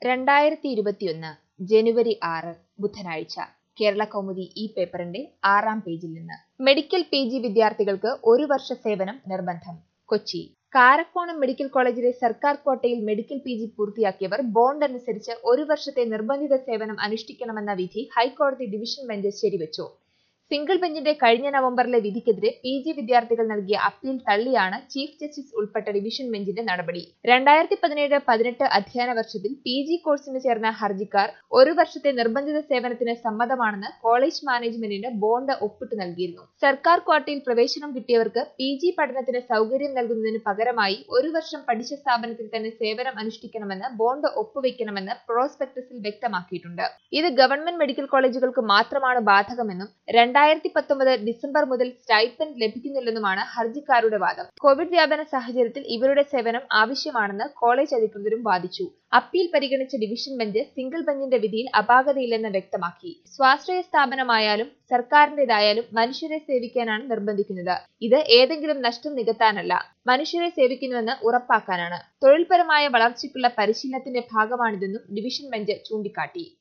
രണ്ടായിരത്തി ഇരുപത്തിയൊന്ന് ജനുവരി ആറ് ബുധനാഴ്ച കേരള കൗമുദി ഈ പേപ്പറിന്റെ ആറാം പേജിൽ നിന്ന് മെഡിക്കൽ പി ജി വിദ്യാർത്ഥികൾക്ക് ഒരു വർഷ സേവനം നിർബന്ധം കൊച്ചി കാരക്കോണം മെഡിക്കൽ കോളേജിലെ സർക്കാർ ക്വാട്ടയിൽ മെഡിക്കൽ പി ജി പൂർത്തിയാക്കിയവർ ബോണ്ട് അനുസരിച്ച് ഒരു വർഷത്തെ നിർബന്ധിത സേവനം അനുഷ്ഠിക്കണമെന്ന വിധി ഹൈക്കോടതി ഡിവിഷൻ ബെഞ്ച് ശരിവച്ചു സിംഗിൾ ബെഞ്ചിന്റെ കഴിഞ്ഞ നവംബറിലെ വിധിക്കെതിരെ പി ജി വിദ്യാർത്ഥികൾ നൽകിയ അപ്പീൽ തള്ളിയാണ് ചീഫ് ജസ്റ്റിസ് ഉൾപ്പെട്ട ഡിവിഷൻ ബെഞ്ചിന്റെ നടപടി രണ്ടായിരത്തി പതിനേഴ് പതിനെട്ട് അധ്യയന വർഷത്തിൽ പി ജി കോഴ്സിന് ചേർന്ന ഹർജിക്കാർ ഒരു വർഷത്തെ നിർബന്ധിത സേവനത്തിന് സമ്മതമാണെന്ന് കോളേജ് മാനേജ്മെന്റിന് ബോണ്ട് ഒപ്പിട്ട് നൽകിയിരുന്നു സർക്കാർ ക്വാട്ടയിൽ പ്രവേശനം കിട്ടിയവർക്ക് പി ജി പഠനത്തിന് സൗകര്യം നൽകുന്നതിന് പകരമായി ഒരു വർഷം പഠിച്ച സ്ഥാപനത്തിൽ തന്നെ സേവനം അനുഷ്ഠിക്കണമെന്ന് ബോണ്ട് ഒപ്പുവെക്കണമെന്ന് പ്രോസ്പെക്ടസിൽ വ്യക്തമാക്കിയിട്ടുണ്ട് ഇത് ഗവൺമെന്റ് മെഡിക്കൽ കോളേജുകൾക്ക് മാത്രമാണ് ബാധകമെന്നും രണ്ടായിരത്തി പത്തൊമ്പത് ഡിസംബർ മുതൽ സ്റ്റൈപ്പൻഡ് ലഭിക്കുന്നില്ലെന്നുമാണ് ഹർജിക്കാരുടെ വാദം കോവിഡ് വ്യാപന സാഹചര്യത്തിൽ ഇവരുടെ സേവനം ആവശ്യമാണെന്ന് കോളേജ് അധികൃതരും വാദിച്ചു അപ്പീൽ പരിഗണിച്ച ഡിവിഷൻ ബെഞ്ച് സിംഗിൾ ബെഞ്ചിന്റെ വിധിയിൽ അപാകതയില്ലെന്ന് വ്യക്തമാക്കി സ്വാശ്രയ സ്ഥാപനമായാലും സർക്കാരിന്റേതായാലും മനുഷ്യരെ സേവിക്കാനാണ് നിർബന്ധിക്കുന്നത് ഇത് ഏതെങ്കിലും നഷ്ടം നികത്താനല്ല മനുഷ്യരെ സേവിക്കുന്നുവെന്ന് ഉറപ്പാക്കാനാണ് തൊഴിൽപരമായ വളർച്ചയ്ക്കുള്ള പരിശീലനത്തിന്റെ ഭാഗമാണിതെന്നും ഡിവിഷൻ ബെഞ്ച് ചൂണ്ടിക്കാട്ടി